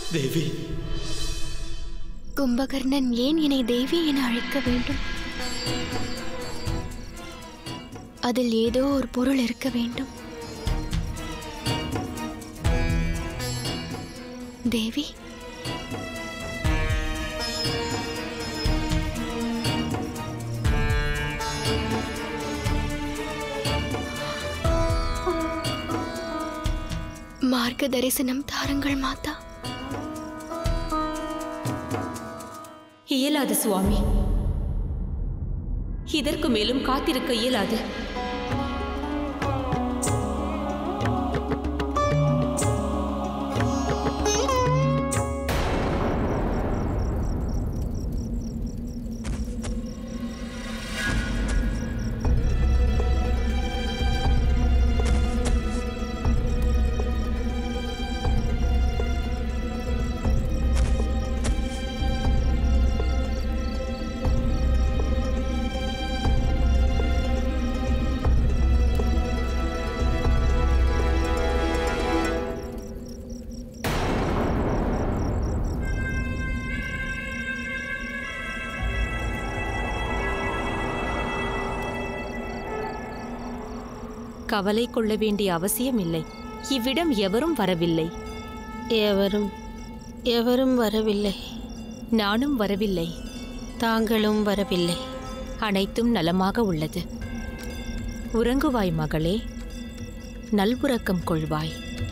தேவி கும்பகர்ணன் ஏன் என்னை தேவி என அழைக்க வேண்டும் அதில் ஏதோ ஒரு பொருள் இருக்க வேண்டும் தேவி மார்க்க தரிசனம் தாருங்கள் மாதா இயலாது சுவாமி இதற்கு மேலும் காத்திருக்க இயலாது கவலை கொள்ள வேண்டிய அவசியம் இல்லை இவ்விடம் எவரும் வரவில்லை எவரும் எவரும் வரவில்லை நானும் வரவில்லை தாங்களும் வரவில்லை அனைத்தும் நலமாக உள்ளது உறங்குவாய் மகளே நல்புறக்கம் கொள்வாய்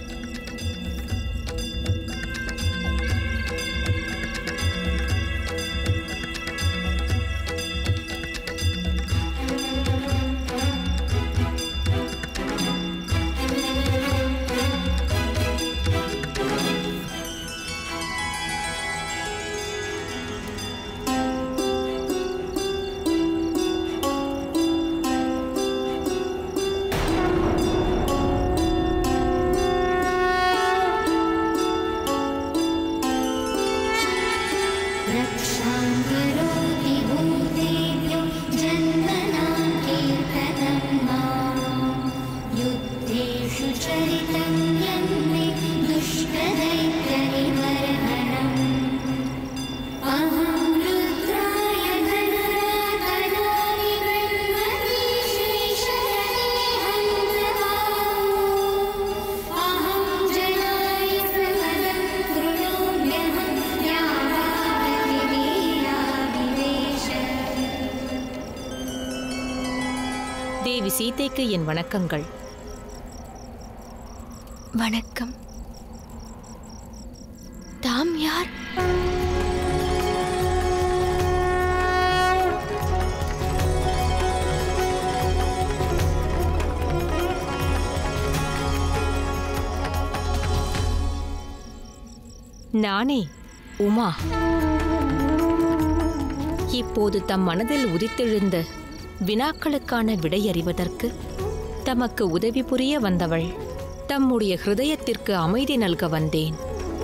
रक्षाङ्करोति भूतेभ्यो जन्मनां कीर्तनं माम् युद्धेषु चरितं यन्मे दुष्टदैत्यनिवर्हणम् अहं रुद्राय धनुरातनानि ब्रह्मणि श्रीशरणेऽहं अहं जनाय प्रवदं कृणोम्यहं यावापतिवीराविवेश தேவி சீதைக்கு என் வணக்கங்கள் வணக்கம் தாம் யார் நானே உமா இப்போது தம் மனதில் உதித்தெழுந்த வினாக்களுக்கான விடையறிவதற்கு தமக்கு உதவி புரிய வந்தவள் தம்முடைய ஹிருதயத்திற்கு அமைதி நல்க வந்தேன்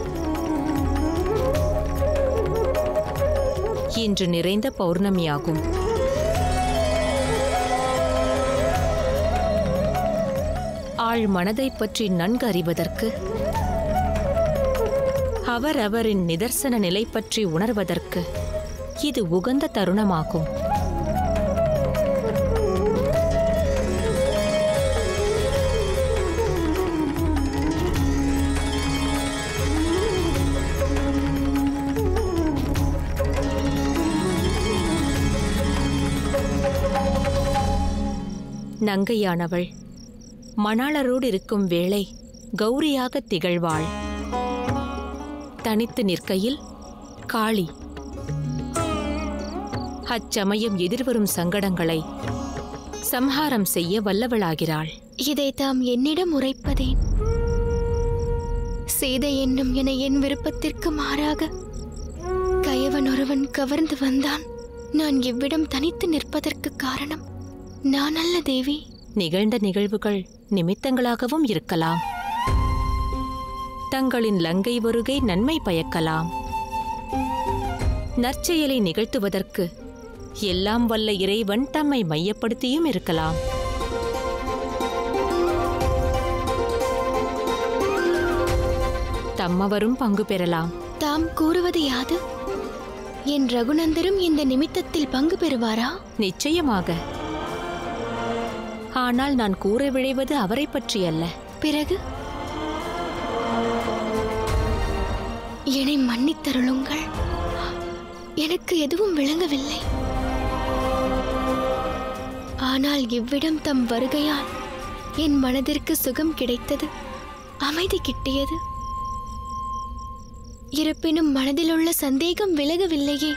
இன்று நிறைந்த பௌர்ணமியாகும் ஆள் மனதைப் பற்றி நன்கு அறிவதற்கு அவரவரின் நிதர்சன நிலை பற்றி உணர்வதற்கு இது உகந்த தருணமாகும் நங்கையானவள் மணாளரோடு இருக்கும் வேளை கௌரியாக திகழ்வாள் தனித்து நிற்கையில் காளி அச்சமயம் எதிர்வரும் சங்கடங்களை சம்ஹாரம் செய்ய வல்லவளாகிறாள் இதை தாம் என்னிடம் உரைப்பதேன் சீதை என்னும் என என் விருப்பத்திற்கு மாறாக கயவன் ஒருவன் கவர்ந்து வந்தான் நான் இவ்விடம் தனித்து நிற்பதற்கு காரணம் நான் அல்ல தேவி நிகழ்ந்த நிகழ்வுகள் நிமித்தங்களாகவும் இருக்கலாம் தங்களின் லங்கை வருகை நன்மை பயக்கலாம் நற்செயலை நிகழ்த்துவதற்கு எல்லாம் வல்ல இறைவன் தம்மை மையப்படுத்தியும் இருக்கலாம் தம்மவரும் பங்கு பெறலாம் தாம் கூறுவது யாது என் ரகுநந்தரும் இந்த நிமித்தத்தில் பங்கு பெறுவாரா நிச்சயமாக ஆனால் நான் கூற விழைவது அவரை பற்றி அல்ல பிறகு என்னை மன்னித்தருளுங்கள் எனக்கு எதுவும் விளங்கவில்லை ஆனால் இவ்விடம் தம் வருகையால் என் மனதிற்கு சுகம் கிடைத்தது அமைதி கிட்டியது இருப்பினும் மனதிலுள்ள சந்தேகம் விலகவில்லையே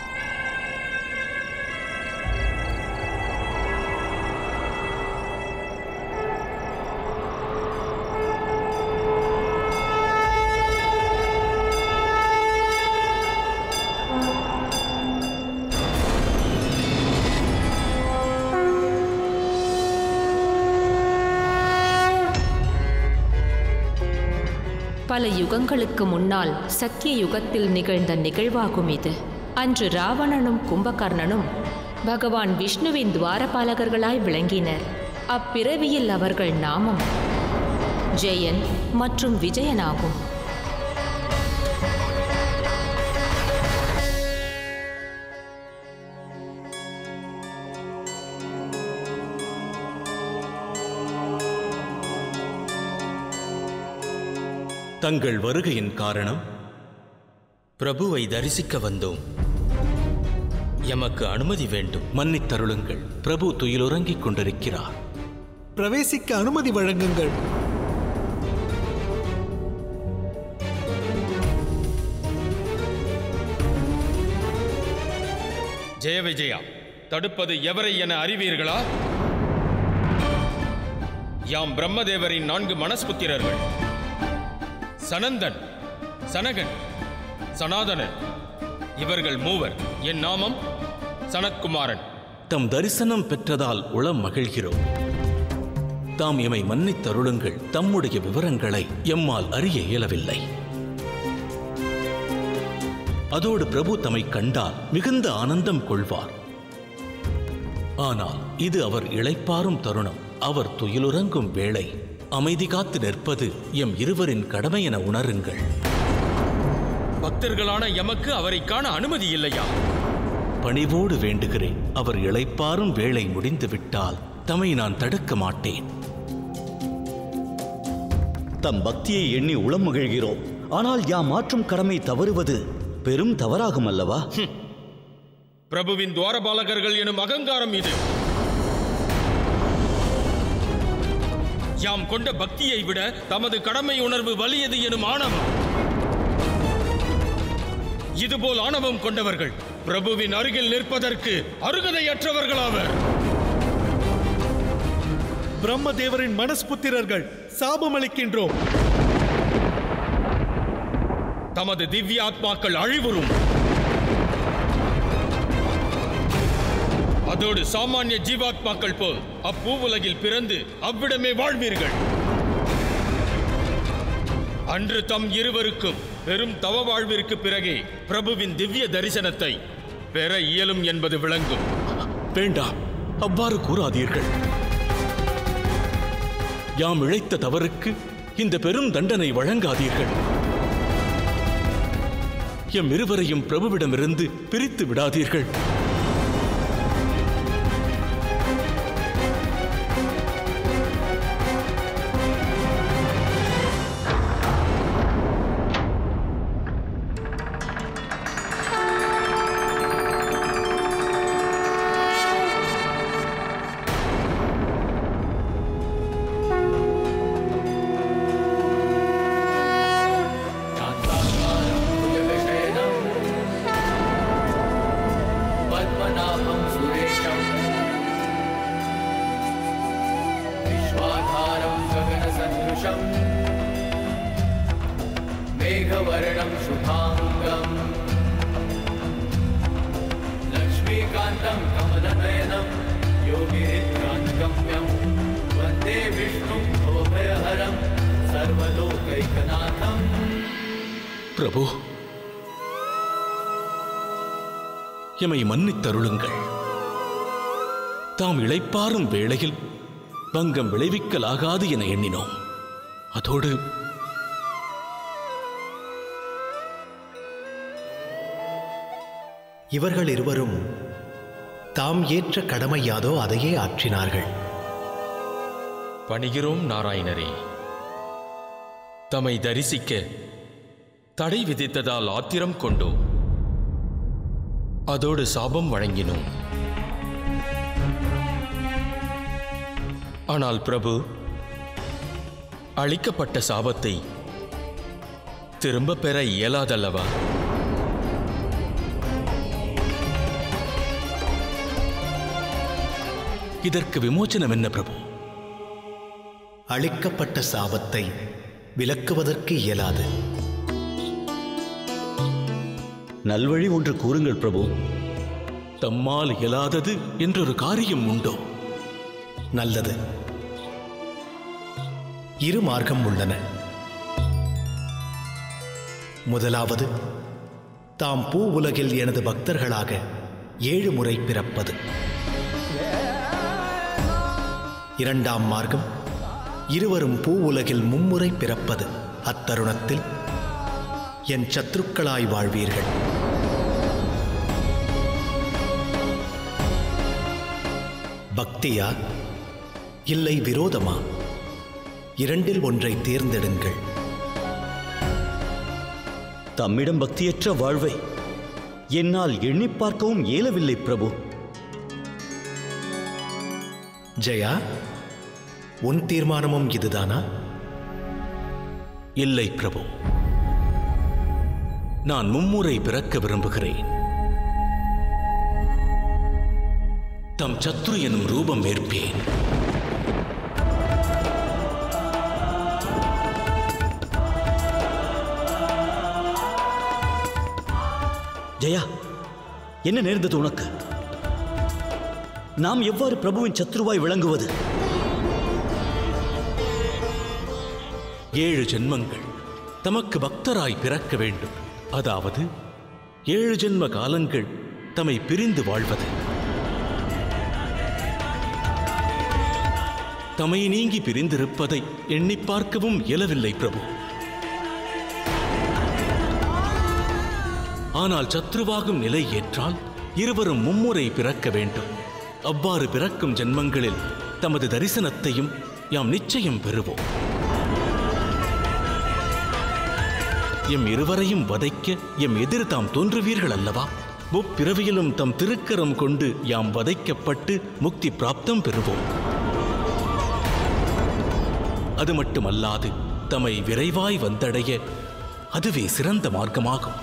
பல யுகங்களுக்கு முன்னால் சத்திய யுகத்தில் நிகழ்ந்த நிகழ்வாகும் இது அன்று ராவணனும் கும்பகர்ணனும் பகவான் விஷ்ணுவின் துவாரபாலகர்களாய் விளங்கினர் அப்பிறவியில் அவர்கள் நாமம் ஜெயன் மற்றும் விஜயனாகும் தங்கள் வருகையின் காரணம் பிரபுவை தரிசிக்க வந்தோம் எமக்கு அனுமதி வேண்டும் மன்னித்தருளுங்கள் பிரபு துயிலுறங்கிக் கொண்டிருக்கிறார் பிரவேசிக்க அனுமதி வழங்குங்கள் ஜெய விஜயா தடுப்பது எவரை என அறிவீர்களா யாம் பிரம்மதேவரின் நான்கு மனஸ்புத்திரர்கள் சனந்தன் சனகன் சனாதனன் இவர்கள் மூவர் என் நாமம் சனத்குமாரன் தம் தரிசனம் பெற்றதால் உளம் மகிழ்கிறோம் தாம் எமை மன்னித்தருளுங்கள் தம்முடைய விவரங்களை எம்மால் அறிய இயலவில்லை அதோடு பிரபு தம்மை கண்டால் மிகுந்த ஆனந்தம் கொள்வார் ஆனால் இது அவர் இளைப்பாறும் தருணம் அவர் துயிலுறங்கும் வேளை அமைதி காத்து நிற்பது எம் இருவரின் கடமை என உணருங்கள் பக்தர்களான எமக்கு அவரை காண அனுமதி இல்லையா பணிவோடு வேண்டுகிறேன் அவர் இளைப்பாறும் வேளை முடிந்துவிட்டால் தம்மை நான் தடுக்க மாட்டேன் தம் பக்தியை எண்ணி உளம் மகிழ்கிறோம் ஆனால் யாம் மாற்றும் கடமை தவறுவது பெரும் தவறாகும் அல்லவா பிரபுவின் துவாரபாலகர்கள் எனும் அகங்காரம் இது யாம் கொண்ட பக்தியை விட தமது கடமை உணர்வு வலியது எனும் ஆணவம் இதுபோல் ஆணவம் கொண்டவர்கள் பிரபுவின் அருகில் நிற்பதற்கு அருகதையற்றவர்களாவர் பிரம்மதேவரின் மனஸ்புத்திரர்கள் சாபமளிக்கின்றோம் தமது திவ்ய ஆத்மாக்கள் அழிவுறும் அதோடு சாமானிய ஜீவாத்மாக்கள் போல் அப்பூவுலகில் பிறந்து அவ்விடமே வாழ்வீர்கள் அன்று தம் இருவருக்கும் பெரும் தவ வாழ்விற்கு பிறகே பிரபுவின் திவ்ய தரிசனத்தை பெற இயலும் என்பது விளங்கும் வேண்டாம் அவ்வாறு கூறாதீர்கள் யாம் இழைத்த தவறுக்கு இந்த பெரும் தண்டனை வழங்காதீர்கள் எம் இருவரையும் பிரபுவிடமிருந்து பிரித்து விடாதீர்கள் पद्मनाभं सुरेशम् विश्वाधारं गगनसदृशम् मेघवर्णं शुभाङ्गम् लक्ष्मीकान्तं कमलनयनं योगिनिद्रान्तगम्यं वन्दे विष्णुं भवभयहरं सर्वलोकैकनाथम् பிரபு எமை மன்னித்தருளுங்கள் தாம் இளைப்பாறும் வேளையில் பங்கம் விளைவிக்கலாகாது என எண்ணினோம் அதோடு இவர்கள் இருவரும் தாம் ஏற்ற கடமை யாதோ அதையே ஆற்றினார்கள் பணிகிறோம் நாராயணரே தம்மை தரிசிக்க தடை விதித்ததால் ஆத்திரம் கொண்டோம் அதோடு சாபம் வழங்கினோம் ஆனால் பிரபு அளிக்கப்பட்ட சாபத்தை திரும்ப பெற இயலாதல்லவா இதற்கு விமோச்சனம் என்ன பிரபு அளிக்கப்பட்ட சாபத்தை விலக்குவதற்கு இயலாது நல்வழி ஒன்று கூறுங்கள் பிரபு தம்மால் இயலாதது என்றொரு காரியம் உண்டோ நல்லது இரு மார்க்கம் உள்ளன முதலாவது தாம் பூ உலகில் எனது பக்தர்களாக ஏழு முறை பிறப்பது இரண்டாம் மார்க்கம் இருவரும் பூ உலகில் மும்முறை பிறப்பது அத்தருணத்தில் என் சத்துருக்களாய் வாழ்வீர்கள் பக்தியா இல்லை விரோதமா இரண்டில் ஒன்றை தேர்ந்தெடுங்கள் தம்மிடம் பக்தியற்ற வாழ்வை என்னால் எண்ணிப் பார்க்கவும் இயலவில்லை பிரபு ஜெயா உன் தீர்மானமும் இதுதானா இல்லை பிரபு நான் மும்முறை பிறக்க விரும்புகிறேன் தம் சத்ரு எனும் ரூபம் ஏற்பேன் ஜெயா என்ன நேர்ந்தது உனக்கு நாம் எவ்வாறு பிரபுவின் சத்ருவாய் விளங்குவது ஏழு ஜென்மங்கள் தமக்கு பக்தராய் பிறக்க வேண்டும் அதாவது ஏழு ஜென்ம காலங்கள் தம்மை பிரிந்து வாழ்வது தமை நீங்கி பிரிந்திருப்பதை எண்ணிப் பார்க்கவும் இயலவில்லை பிரபு ஆனால் சத்ருவாகும் நிலை ஏற்றால் இருவரும் மும்முறை பிறக்க வேண்டும் அவ்வாறு பிறக்கும் ஜென்மங்களில் தமது தரிசனத்தையும் யாம் நிச்சயம் பெறுவோம் எம் இருவரையும் வதைக்க எம் எதிர் தாம் தோன்றுவீர்கள் அல்லவா முப்பிறவியிலும் தம் திருக்கரம் கொண்டு யாம் வதைக்கப்பட்டு முக்தி பிராப்தம் பெறுவோம் அது மட்டுமல்லாது தம்மை விரைவாய் வந்தடைய அதுவே சிறந்த மார்க்கமாகும்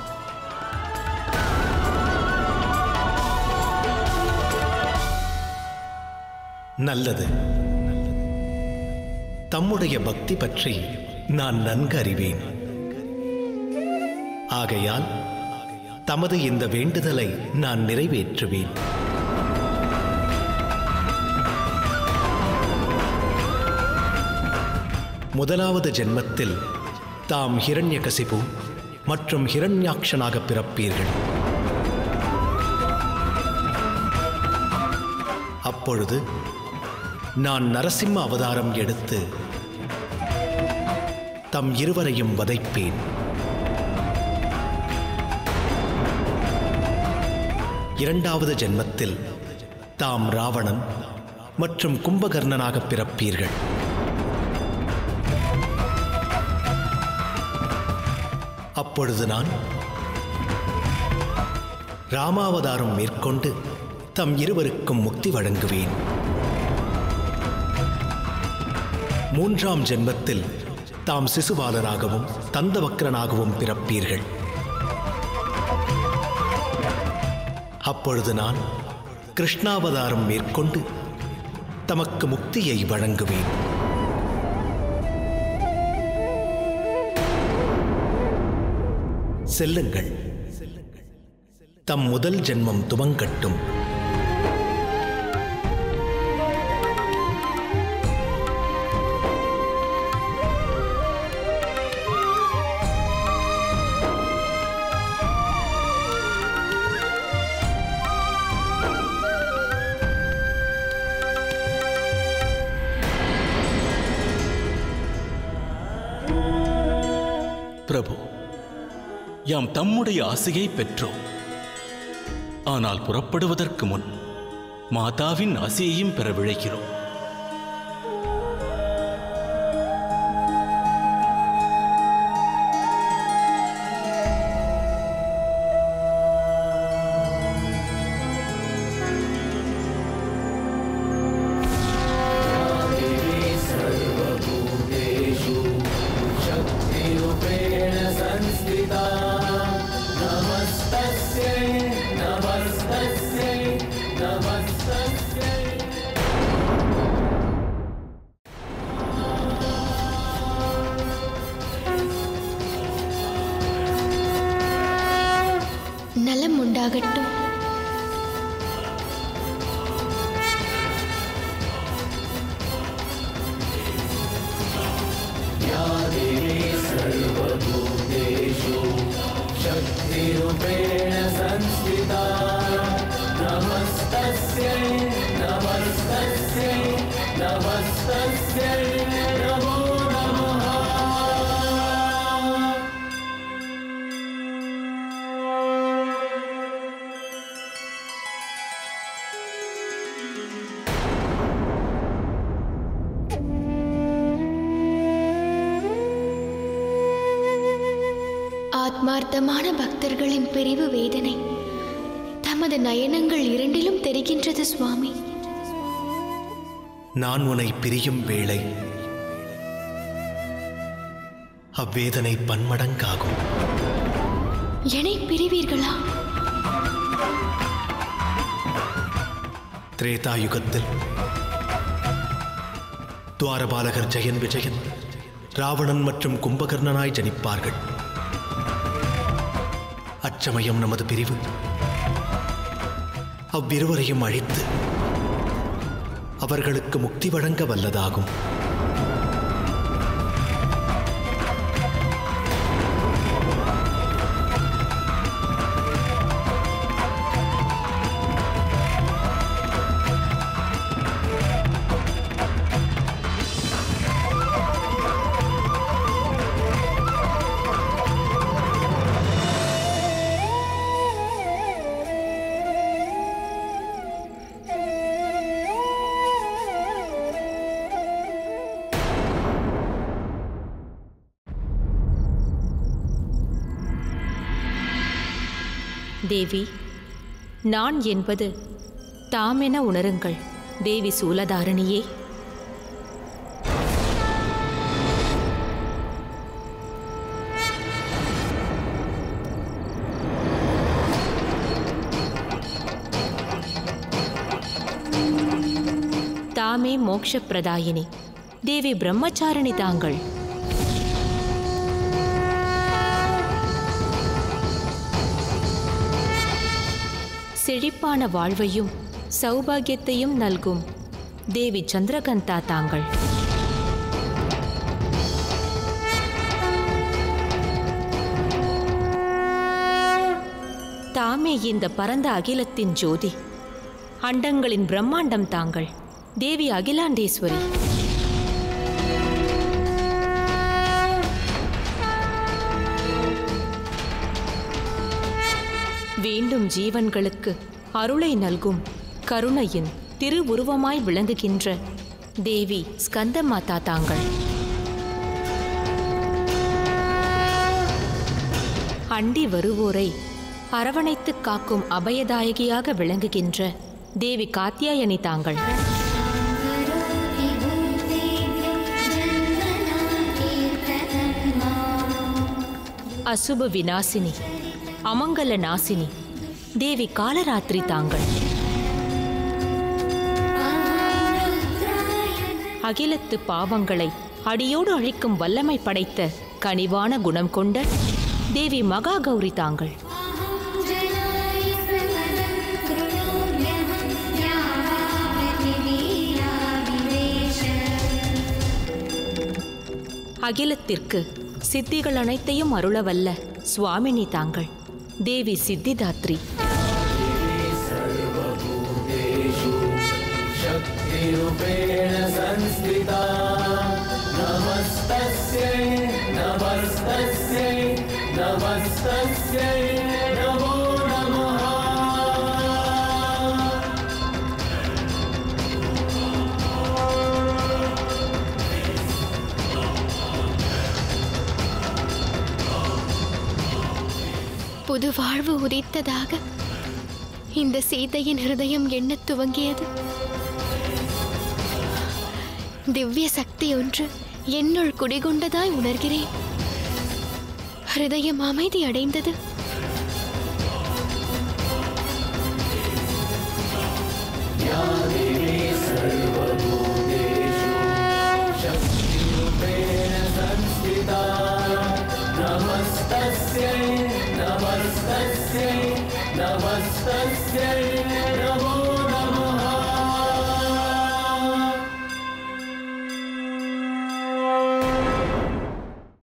நல்லது தம்முடைய பக்தி பற்றி நான் நன்கு அறிவேன் ஆகையால் தமது இந்த வேண்டுதலை நான் நிறைவேற்றுவேன் முதலாவது ஜென்மத்தில் தாம் ஹிரண்யகசிபு மற்றும் ஹிரண்யாக்ஷனாக பிறப்பீர்கள் அப்பொழுது நான் நரசிம்ம அவதாரம் எடுத்து தம் இருவரையும் வதைப்பேன் இரண்டாவது ஜென்மத்தில் தாம் ராவணன் மற்றும் கும்பகர்ணனாக பிறப்பீர்கள் அப்பொழுது நான் ராமாவதாரம் மேற்கொண்டு தம் இருவருக்கும் முக்தி வழங்குவேன் மூன்றாம் ஜென்மத்தில் தாம் சிசுபாலராகவும் தந்தவக்ரனாகவும் பிறப்பீர்கள் அப்பொழுது நான் கிருஷ்ணாவதாரம் மேற்கொண்டு தமக்கு முக்தியை வழங்குவேன் செல்லுங்கள் தம் முதல் ஜென்மம் துவங்கட்டும் பிரபு யாம் தம்முடைய ஆசையை பெற்றோம் ஆனால் புறப்படுவதற்கு முன் மாதாவின் ஆசையையும் பெற விழைகிறோம் सर्वभूतेषु शक्तिरूपेण संस्थिता नमस्तस्यै नमस्तस्यै नमस्तस्यै நலம் உண்டாகட்டும் या देवी सर्वभूतेषु शक्तिरूपेण संस्थिता नमस्तस्यै नमस्तस्यै नमस्तस्यै नमो नमः ஆத்மார்த்தமான பக்தர்களின் பிரிவு வேதனை தமது நயனங்கள் இரண்டிலும் தெரிகின்றது சுவாமி நான் உன்னை பிரியும் வேளை அவ்வேதனை பன்மடங்காகும் என்னை பிரிவீர்களா திரேதாயுகத்தில் துவாரபாலகர் ஜெயன் விஜயன் ராவணன் மற்றும் கும்பகர்ணனாய் ஜனிப்பார்கள் அச்சமயம் நமது பிரிவு அவ்விருவரையும் அழித்து அவர்களுக்கு முக்தி வழங்க வல்லதாகும் தேவி நான் என்பது தாமென உணருங்கள் தேவி சூலதாரணியே தாமே மோக்ஷப்பிரதாயினி தேவி பிரம்மச்சாரிணி தாங்கள் செழிப்பான வாழ்வையும் சௌபாகியத்தையும் நல்கும் தேவி சந்திரகந்தா தாங்கள் தாமே இந்த பரந்த அகிலத்தின் ஜோதி அண்டங்களின் பிரம்மாண்டம் தாங்கள் தேவி அகிலாண்டேஸ்வரி வேண்டும் ஜீவன்களுக்கு அருளை நல்கும் கருணையின் திருவுருவமாய் விளங்குகின்ற தேவி ஸ்கந்தமாதா தாங்கள் அண்டி வருவோரை அரவணைத்துக் காக்கும் அபயதாயகியாக விளங்குகின்ற தேவி காத்தியாயனி தாங்கள் அசுப விநாசினி அமங்கல நாசினி தேவி காலராத்திரி தாங்கள் அகிலத்து பாவங்களை அடியோடு அழிக்கும் வல்லமை படைத்த கனிவான குணம் கொண்ட தேவி மகா கௌரி தாங்கள் அகிலத்திற்கு சித்திகள் அனைத்தையும் அருளவல்ல சுவாமினி தாங்கள் தேவி சித்திதாத்ரி सर्वभूतेषु शक्तिरूपेण संस्थिता नमस्तस्यै नमस्तस्यै नमस्तस्यै नमो नमः புது வாழ்வு உதித்ததாக இந்த சீதையின் ஹிருதயம் எண்ணத் துவங்கியது திவ்ய சக்தி ஒன்று என்னுள் குடிகொண்டதாய் உணர்கிறேன் ஹிருதயம் அமைதி அடைந்தது या देवी सर्वभूतेषु शक्तिरूपेण संस्थिता नमस्तस्यै नमस्तस्यै नमस्तस्यै नमो